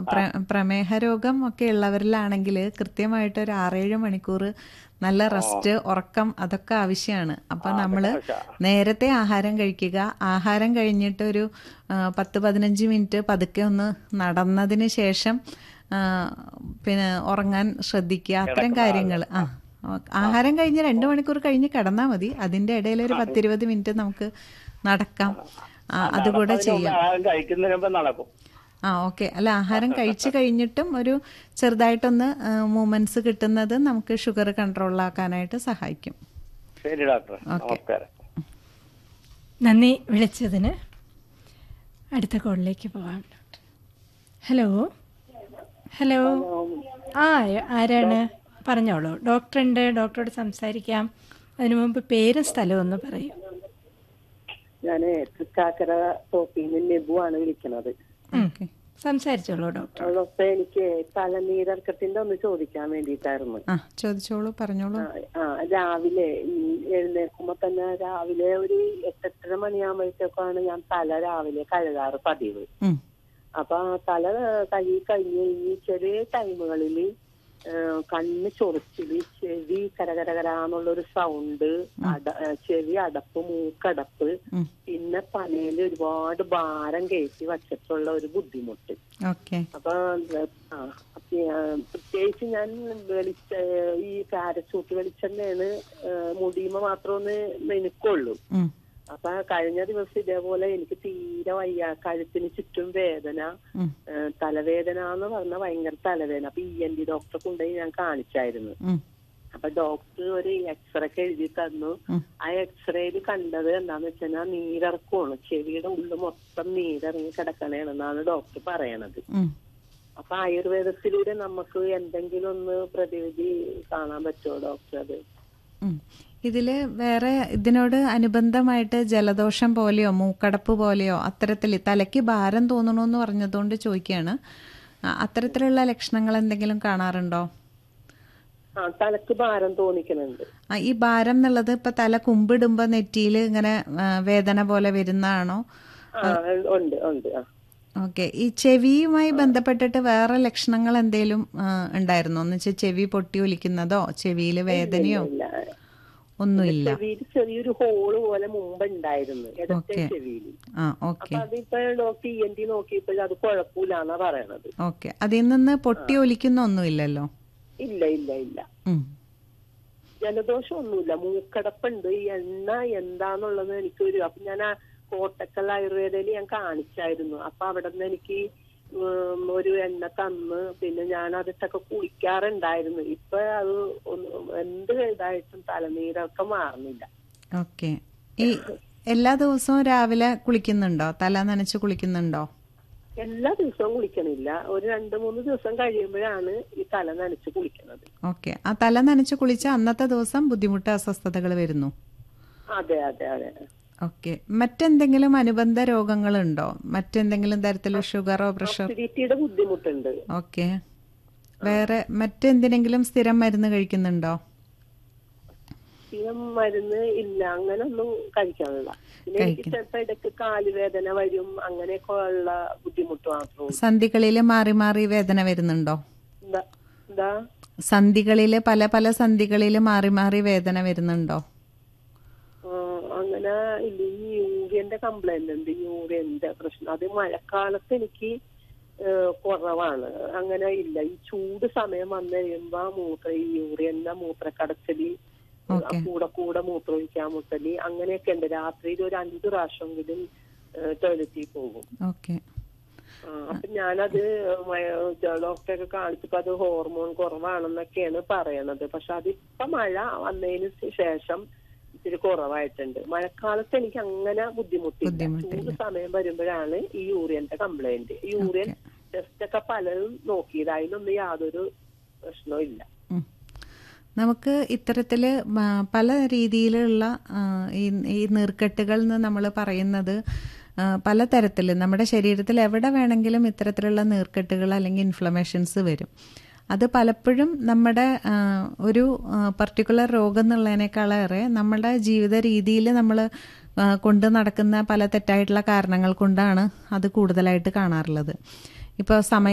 പ്ര- പ്രമേഹ രോഗം ഒക്കെ ഉള്ളവരിലാണെങ്കിൽ കൃത്യമായിട്ട് ഒരു ആറേഴ് മണിക്കൂർ നല്ല റെസ്റ്റ് ഉറക്കം അതൊക്കെ ആവശ്യമാണ് അപ്പൊ നമ്മള് നേരത്തെ ആഹാരം കഴിക്കുക ആഹാരം കഴിഞ്ഞിട്ട് ഒരു ആ, പത്ത് പതിനഞ്ച് മിനിറ്റ് പതുക്കെ ഒന്ന് നടന്നതിന് ശേഷം ആ, പിന്നെ ഉറങ്ങാൻ ശ്രദ്ധിക്കുക അത്തരം കാര്യങ്ങൾ ആ ആഹാരം കഴിഞ്ഞ് രണ്ട് മണിക്കൂർ കഴിഞ്ഞ് കിടന്നാൽ മതി അതിന്റെ ഇടയിൽ ഒരു പത്തിരുപത് മിനിറ്റ് നമുക്ക് നടക്കാം ആ, അതുകൂടെ ചെയ്യാം ആഹാരം കഴിക്കുന്നതിന് മുമ്പ് നടക്കും ആ ഓക്കെ അല്ല ആഹാരം കഴിച്ചു കഴിഞ്ഞിട്ടും ഒരു ചെറുതായിട്ടൊന്ന് മൂമെന്റ്സ് കിട്ടുന്നത് നമുക്ക് ഷുഗർ കൺട്രോളിലാക്കാനായിട്ട് സഹായിക്കും ശരി ഡോക്ടർ നമസ്കാരം നന്ദി വിളിച്ചതിന് അടുത്ത കോളിലേക്ക് പോവാം ഡോക്ടർ ഹലോ ഹലോ ആ ആരാണ് പറഞ്ഞോളൂ ഡോക്ടറുണ്ട് ഡോക്ടറോട് സംസാരിക്കാം അതിനു മുമ്പ് പേരും സ്ഥലവും ഒന്ന് പറയൂ ഞാന് തൃക്കാക്കര തോപ്പിന്ന് നെബു ആണ് വിളിക്കുന്നത് ഓക്കെ സംസാരിച്ചോളൂ ഡോക്ടർ ഡോക്ടറെ എനിക്ക് തലനീരർക്കത്തിന്റെ ഒന്ന് ചോദിക്കാൻ വേണ്ടിയിട്ടായിരുന്നു ആ ചോദിച്ചോളൂ പറഞ്ഞോളൂ ആ, ആ രാവിലെ ഈ എഴുന്നേൽക്കുമ്പോ തന്നെ രാവിലെ ഒരു എട്ടെട്ടര മണിയാകുമ്പോഴത്തേക്കാണ് ഞാൻ തല രാവിലെ കഴുകാറ് പതിവ് ഉം. അപ്പൊ ആ തല കഴുകി കഴിഞ്ഞ് ഈ ചെറിയ ടൈമുകളിൽ കണ്ണ് ചൊറിച്ചില് ചെവി കരകരകരാന്നുള്ളൊരു സൗണ്ട് അട ഏ, ചെവി അടപ്പ് മൂക്കടപ്പ് ഉം. പിന്നെ തലയിൽ ഒരുപാട് ഭാരം കയറ്റി വച്ചിട്ടുള്ള ഒരു ബുദ്ധിമുട്ട് ഓക്കെ അപ്പൊ ആ അപ്പൊ, ആ, പ്രത്യേകിച്ച് ഞാൻ വെളിച്ച ഈ പാരച്ചൂട്ട് വെളിച്ചെണ്ണയാണ് മുടിയുമ്പോ മാത്രം ഒന്ന് മെനുക്കുള്ളൂ ഉം. അപ്പൊ കഴിഞ്ഞ ദിവസം ഇതേപോലെ എനിക്ക് തീരെ വയ്യ കഴുത്തിന് ചുറ്റും വേദന ഉം. ഏ, തലവേദന എന്ന് പറഞ്ഞ ഭയങ്കര തലവേദന അപ്പൊ ഇ എൻ ഡി ഡോക്ടറെ കൊണ്ടുപോയി ഞാൻ കാണിച്ചായിരുന്നു ഉം. അപ്പൊ ഡോക്ടർ ഒരു എക്സ്റേ ഒക്കെ എഴുതി തന്നു ഉം. ആ എക്സ്റേയിൽ കണ്ടത് എന്താന്ന് വെച്ചാൽ നീരിറക്കമാണ് ചെവിയുടെ ഉള്ളിൽ മൊത്തം നീരിറങ്ങി കിടക്കണേണെന്നാണ് ഡോക്ടർ പറയണത് ഉം. അപ്പൊ ആയുർവേദത്തിലൂടെ നമുക്ക് എന്തെങ്കിലും ഒന്ന് പ്രതിവിധി കാണാൻ പറ്റുമോ ഡോക്ടർ അത് ഉം. ഇതില് വേറെ ഇതിനോട് അനുബന്ധമായിട്ട് ജലദോഷം പോലെയോ മൂക്കടപ്പ് പോലെയോ അത്തരത്തിൽ തലയ്ക്ക് ഭാരം തോന്നണമെന്ന് പറഞ്ഞതുകൊണ്ട് ചോദിക്കുകയാണ് ആ, അത്തരത്തിലുള്ള ലക്ഷണങ്ങൾ എന്തെങ്കിലും കാണാറുണ്ടോ ആ തലക്ക് ഭാരം തോന്നിക്കുന്നുണ്ട് ആ, ഈ ഭാരം എന്നുള്ളത് ഇപ്പൊ തല കുമ്പിടുമ്പോ നെറ്റിയിൽ ഇങ്ങനെ ആ, വേദന പോലെ വരുന്നതാണോ ആ ഉണ്ട് ഉണ്ട് ആ ഓക്കെ ഈ ചെവിയുമായി ബന്ധപ്പെട്ടിട്ട് വേറെ ലക്ഷണങ്ങൾ എന്തെങ്കിലും ആ, ഉണ്ടായിരുന്നോ എന്ന് വെച്ചാൽ ചെവി പൊട്ടി ഒലിക്കുന്നതോ ചെവിയിൽ വേദനയോ ഇല്ല ഒന്നുമില്ല ചെവിയിൽ ചെറിയൊരു ഹോള് പോലെ മുമ്പ് ഉണ്ടായിരുന്നു ഇടത്തെ ചെവിയിൽ ആ അപ്പൊ ഓക്കെ അതിപ്പോ ഡോക്ടർ ഇ എൻ ടി നോക്കിയപ്പോൾ അത് കുഴപ്പമില്ലാന്നാ പറയണത് ഓക്കെ അതിൽ നിന്ന് പൊട്ടി ഒലിക്കുന്ന ഒന്നുമില്ലല്ലോ ഇല്ല ഇല്ല ഇല്ല ഉം. ജലദോഷം ഒന്നുമില്ല മൂക്കടപ്പുണ്ട് ഈ എണ്ണ എന്താന്നുള്ളത് എനിക്കൊരു അപ്പൊ ഞാൻ ആ കോട്ടക്കൽ ആയുർവേദയിൽ ഞാൻ കാണിച്ചായിരുന്നു അപ്പൊ അവിടെ നിന്ന് എനിക്ക് ഉം, ഒരു എണ്ണ തന്ന് പിന്നെ ഞാൻ അതിട്ടൊക്കെ കുളിക്കാറുണ്ടായിരുന്നു ഇപ്പൊ അത് ഒന്ന് എന്ത് ഇതായിട്ടും തലനീരൊക്കെ മാറുന്നില്ല ഓക്കെ ഈ എല്ലാ ദിവസവും രാവിലെ കുളിക്കുന്നുണ്ടോ തല നനച്ച് കുളിക്കുന്നുണ്ടോ എല്ലാ ദിവസവും കുളിക്കണില്ല ഒരു രണ്ട് മൂന്ന് ദിവസം കഴിയുമ്പോഴാണ് ഈ തല നനച്ച് കുളിക്കുന്നത് ഓക്കെ ആ തല നനച്ച് കുളിച്ച അന്നത്തെ ദിവസം ബുദ്ധിമുട്ട് അസ്വസ്ഥതകൾ വരുന്നു അതെ അതെ അതെ ഓക്കെ മറ്റെന്തെങ്കിലും അനുബന്ധ രോഗങ്ങളുണ്ടോ മറ്റെന്തെങ്കിലും തരത്തിലുള്ള ഷുഗറോ പ്രഷർ അസിഡിറ്റിയുടെ ബുദ്ധിമുട്ടുണ്ട് ഓക്കെ വേറെ മറ്റെന്തിനെങ്കിലും സ്ഥിരം മരുന്ന് കഴിക്കുന്നുണ്ടോ സ്ഥിരം മരുന്ന് ഇല്ല അങ്ങനെ ഒന്നും കഴിക്കാനില്ല പിന്നെ എനിക്ക് ചിലപ്പോ ഇടയ്ക്ക് കാലുവേദന വരും അങ്ങനെയൊക്കെ ഉള്ള ബുദ്ധിമുട്ട് മാത്രമേ സന്ധികളിൽ മാറി മാറി വേദന വരുന്നുണ്ടോ എന്താ എന്താ സന്ധികളിൽ പല പല സന്ധികളിൽ മാറി മാറി വേദന വരുന്നുണ്ടോ ആ, അങ്ങനെ ഇല്ല ഈ യൂറിയന്റെ കംപ്ലൈന്റ് ഉണ്ട് യൂറിയന്റെ പ്രശ്നം അത് മഴക്കാലത്ത് എനിക്ക് ഏ, കുറവാണ് അങ്ങനെ ഇല്ല ഈ ചൂട് സമയം വന്നു കഴിയുമ്പോ മൂത്ര ഈ യൂറിയന്റെ മൂത്രക്കടച്ചല് ഓക്കെ കൂടെ കൂടെ മൂത്രമൊഴിക്കാൻ മുട്ടല് അങ്ങനെയൊക്കെ ഉണ്ട് രാത്രിയിൽ ഒരു അഞ്ചു പ്രാവശ്യമെങ്കിലും ടോയ്ലറ്റിൽ പോകും ഓക്കെ ആ, അപ്പൊ ഞാനത് ഡോക്ടറെ കാണിച്ചപ്പോ അത് ഹോർമോൺ കുറവാണെന്നൊക്കെയാണ് പറയണത് പക്ഷെ അതിപ്പോ മഴ വന്നതിന് ശേഷം ഇത്തിരി കുറവായിട്ടുണ്ട് മഴക്കാലത്ത് എനിക്ക് അങ്ങനെ ബുദ്ധിമുട്ടില്ല ബുദ്ധിമുട്ടില്ല. ചൂട് സമയം വരുമ്പോഴാണ് ഈ യൂറിയന്റെ കംപ്ലൈന്റ് യൂറിയൻ ടെസ്റ്റ് ഒക്കെ പലരും നോക്കിയത് അതിനൊന്നും യാതൊരു പ്രശ്നവും ഇല്ല ഉം. നമുക്ക് ഇത്തരത്തിൽ പല രീതിയിലുള്ള ആ, ഈ ഈ നീർക്കെട്ടുകൾ എന്ന് നമ്മൾ പറയുന്നത് ആ, പലതരത്തിൽ നമ്മുടെ ശരീരത്തിൽ എവിടെ വേണമെങ്കിലും ഇത്തരത്തിലുള്ള നീർക്കെട്ടുകൾ അല്ലെങ്കിൽ ഇൻഫ്ലമേഷൻസ് വരും അത് പലപ്പോഴും നമ്മുടെ ആ, ഒരു പർട്ടിക്കുലർ രോഗം എന്നുള്ളതിനേക്കാളേറെ നമ്മുടെ ജീവിത രീതിയിൽ നമ്മൾ കൊണ്ട് നടക്കുന്ന പല തെറ്റായിട്ടുള്ള കാരണങ്ങൾ കൊണ്ടാണ് അത് കൂടുതലായിട്ട് കാണാറുള്ളത് ഇപ്പോൾ സമയം